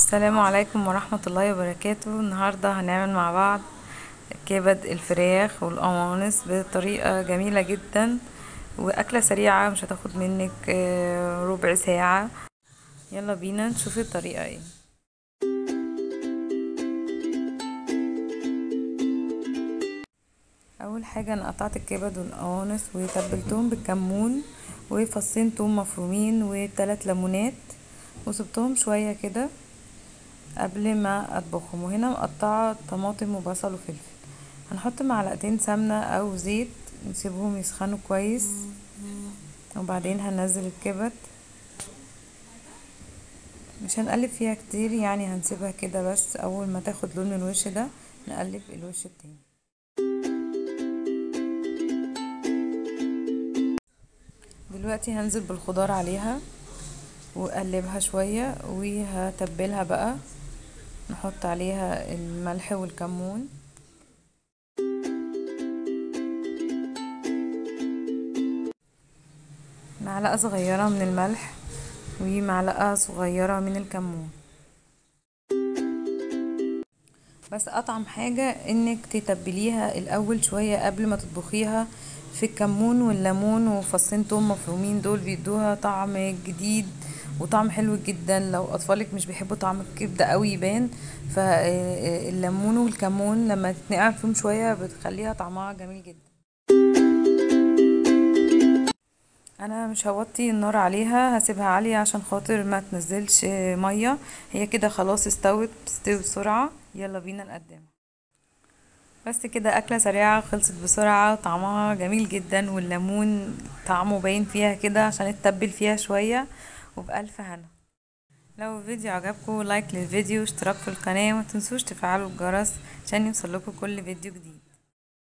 السلام عليكم ورحمة الله وبركاته النهاردة هنعمل مع بعض كبد الفراخ والقوانص بطريقة جميلة جدا وأكلة سريعة مش هتاخد منك آه، ربع ساعة يلا بينا نشوف الطريقة ايه اول حاجة انا قطعت الكبد والقوانص وتبلتهم بالكمون وفصين توم مفرومين وثلاث ليمونات وسبتهم شوية كده قبل ما اطبخهم وهنا مقطعة طماطم وبصل وفلفل هنحط معلقتين سمنة او زيت نسيبهم يسخنوا كويس وبعدين هننزل الكبد مش هنقلب فيها كتير يعني هنسيبها كده بس اول ما تاخد لون الوش ده نقلب الوش التاني دلوقتي هنزل بالخضار عليها واقلبها شوية وهتبلها بقى نحط عليها الملح والكمون معلقة صغيرة من الملح ومعلقة صغيرة من الكمون بس اطعم حاجة انك تتبليها الاول شوية قبل ما تطبخيها في الكمون والليمون وفصين توم مفرومين دول بيدوها طعم جديد وطعم حلو جدا لو اطفالك مش بيحبوا طعم الكبده قوي يبان فالليمون والكمون لما تتنقع فيهم شويه بتخليها طعمها جميل جدا انا مش هوطي النار عليها هسيبها عالية عشان خاطر ما تنزلش مية هي كده خلاص استوت بتستوي بسرعة يلا بينا نقدمها بس كده اكلة سريعة خلصت بسرعة طعمها جميل جدا والليمون طعمه باين فيها كده عشان اتبل فيها شوية وبألف هنا لو الفيديو عجبكم لايك للفيديو واشتراك في القناة وما تنسوش تفعلوا الجرس عشان يوصلكوا كل فيديو جديد